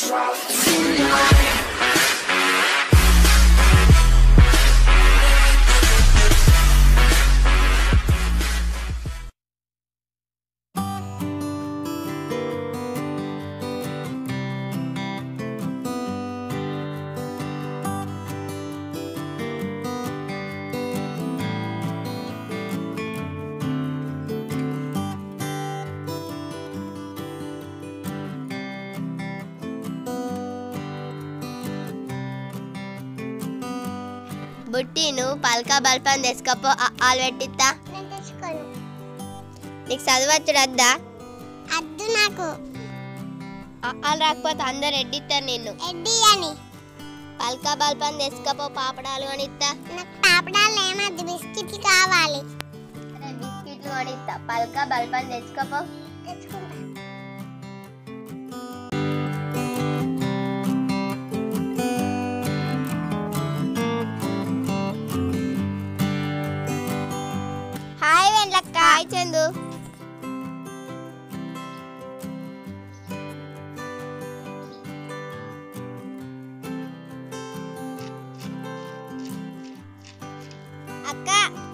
బుట్టి నువ్వు పలక బల్పం తెచ్చుకపో ఆలు పెట్టిస్తా నేను తెచ్చుకోను నీకు చదవచ్చు అద్దా అద్దు నాకు ఆలు రాకపోతే అందరు ఎడ్డిస్తారు నిన్ను ఎడ్డి అని పలక బల్పం తెచ్చుకపో పాపడాలు అని ఇస్తా నాకు పాపడాలు ఏమద్దు బిస్కెట్లు కావాలి బిస్కెట్లు అని ఇస్తా పలక బల్పం తెచ్చుకపో తెచ్చుకుంటా హాయ్ వెండ్లక్క హాయ్ చందు అక్క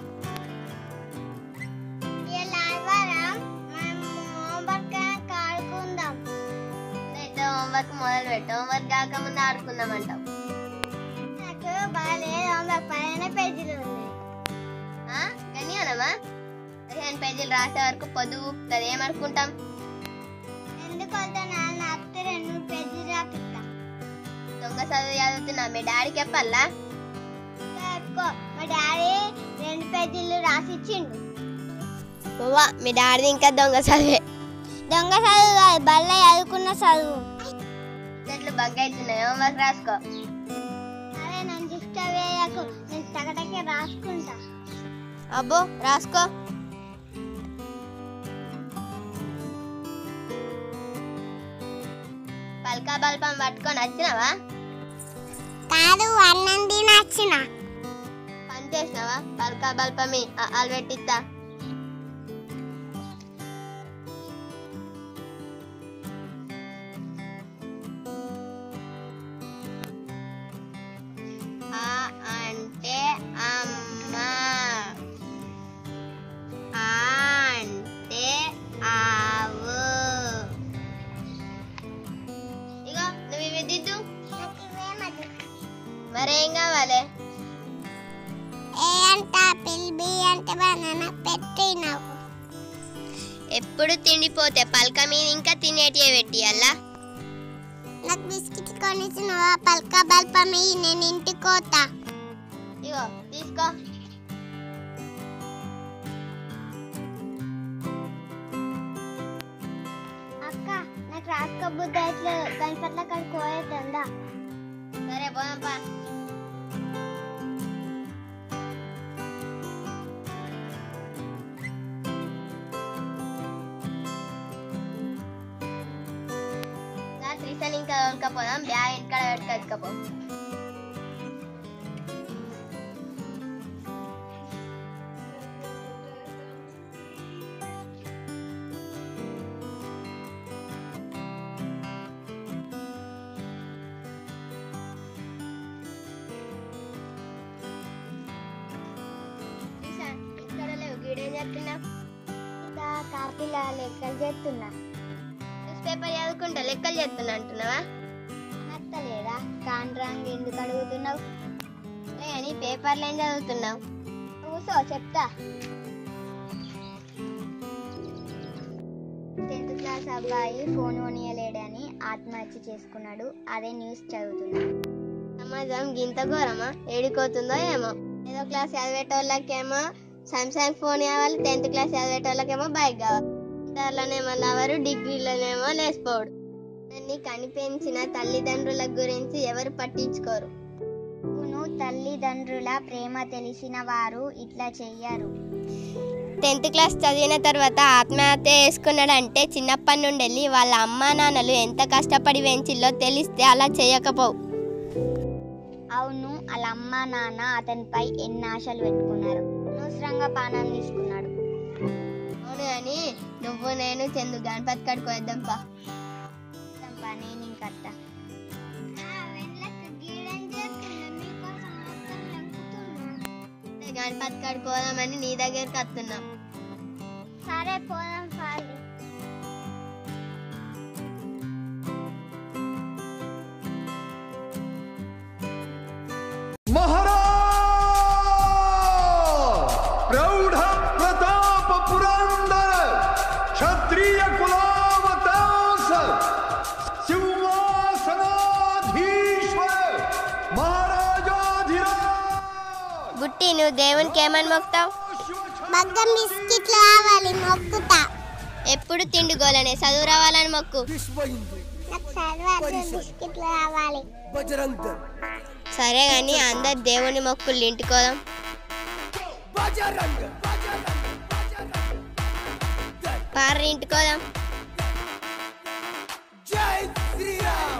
ఇవాళ ఆదివారం మనం హోంవర్క్ ఆడుకుందాం అయితే హోంవర్క్ మొదలు పెట్టు హోంవర్క్ కాకముందు ఆడుకుందామంటావు నాకు బాగాలేదు హోంవర్క్ పైన పేజీలు ఉన్నాయి ఆ? కానీ అనమా పదిహేను పేజీలు రాసే వరకు పొద్దు ఊపుతుంది ఏమనుకుంటాం ఎందుకంటే నాన్న అత్తే రెండు మూడు పేజీలు రాపిస్తా దొంగ చదువు చదువుతున్నా మీ డాడీకి చెప్పాలా ఎక్కువ మా డాడీ రెండు పేజీలు రాసిచ్చిండు బావా మీ డాడీ ఇంకా దొంగ చదివే దొంగ చదువు కాదు బల్ల చదువుకున్న చదువు చెట్లు బగ్గ అవుతున్నాయి హోంవర్క్ రాసుకో అదే నన్ను డిస్టర్బ్ చేయకు నేను టకటకే రాసుకుంటా అబ్బో రాసుకో పల్కా బల్పం పట్టుకొని వచ్చినావా కాదు అన్నం తినచ్చిన పని చేసినావా పల్కా బల్పమి ఆలు పెట్టిస్తా ఆ అంటే అమ్మ ఆ అంటే ఆవు ఇగో నువ్వు ఇవి దిద్దు మరేం కావాలి ఏ అంట ఆపిల్ బి అంటే బనానా పెట్టి నాకు ఎప్పుడు తిండిపోతే పలక మీద ఇంకా తినేటివే పెట్టియల్లా నాకు బిస్కెట్ కొనిచ్చినవా పల్క బల్పమి నేను ఇంటికి పోతా ఇగో తీసుకో అక్క నాకు రాసుకోబుద్ది అయితే గణపట్ల అక్కడ కోయద్దా సరే పోదాంపా నా త్రిసన్ ఇంకా కొనుక్కపోదాం బ్యాగ్ ఇక్కడ పెట్టుకొచ్చుకపో త్రిసన్, ఇక్కడ లేవు గీడేం చెప్తున్నావు ఇంకా కాపీల లెక్కలు చేస్తున్నా న్యూస్ పేపర్ చదువుకుంటా లెక్కలు చేస్తున్నా అంటున్నావా నచ్చలేదా కాండ్రాంగ్ ఎందుకు అడుగుతున్నావు లే అని పేపర్లు ఏం చదువుతున్నావు కూసో చెప్తా టెన్త్ క్లాస్ అబ్బాయి ఫోన్ కొనియలేడని ఆత్మహత్య చేసుకున్నాడు అదే న్యూస్ చదువుతున్నా సమాజం గింత ఘోరమా ఏడిపోతుందో ఏమో ఏదో క్లాస్ చదివేటోళ్ళకేమో సామ్సంగ్ ఫోన్ కావాలి టెన్త్ క్లాస్ చదివేటోళ్ళకేమో బైక్ కావాలి ఇంటర్లోనేమో లవరు డిగ్రీలోనేమో లేచిపోడు అన్ని కనిపించిన తల్లిదండ్రుల గురించి ఎవరు పట్టించుకోరు అవును తల్లిదండ్రుల ప్రేమ తెలిసిన వారు ఇట్లా చెయ్యరు టెన్త్ క్లాస్ చదివిన తర్వాత ఆత్మహత్య చేసుకున్నాడంటే చిన్నప్పటి నుండి వెళ్ళి వాళ్ళ అమ్మా నాన్నలు ఎంత కష్టపడి పెంచిల్లో తెలిస్తే అలా చేయకపోవు అవును వాళ్ళ అమ్మ నాన్న అతనిపై ఎన్ని ఆశలు పెట్టుకున్నారు అనవసరంగా పానాన్ని తీసుకున్నాడు అవును కానీ నువ్వు నేను చందు గణపతి కాడికి వేద్దాంపా పని నేను కట్ట గణపతి కాడికి పోదామని నీ దగ్గరికి వస్తున్నాం సరే పోదాం ఫాలి महाराज प्रौढ प्रताप पुरंदर क्षत्रिय कुलावतांस सिंहासनाधीश्वर महाराजाधिराज బుట్టి నువ్వు దేవునికి ఏమని మొక్తావు బగ్గం బిస్కెట్లు కావాలి మొక్కుతా ఎప్పుడు తిండి గోలనే చదువు రావాలని మొక్కు विश्व हिंदू నాకు చదవాలి బిస్కెట్లు కావాలి बजरंग दल సరే గాని అందరు దేవుని మొక్కులు ఇంటికోదాం बजरंग పార్రి ఇంటికోదాం जय Shri Ram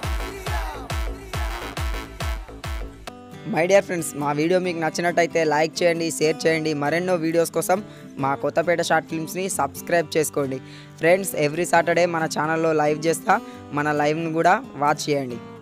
my dear friends మా వీడియో మీకు నచ్చినట్టయితే లైక్ చేయండి షేర్ చేయండి మరెన్నో వీడియోస్ కోసం మా కొత్తపేట షార్ట్ ఫిల్మ్స్ని సబ్స్క్రైబ్ చేసుకోండి ఫ్రెండ్స్ ఎవ్రీ సాటర్డే మన ఛానల్లో లైవ్ చేస్తా మన లైవ్ను కూడా వాచ్ చేయండి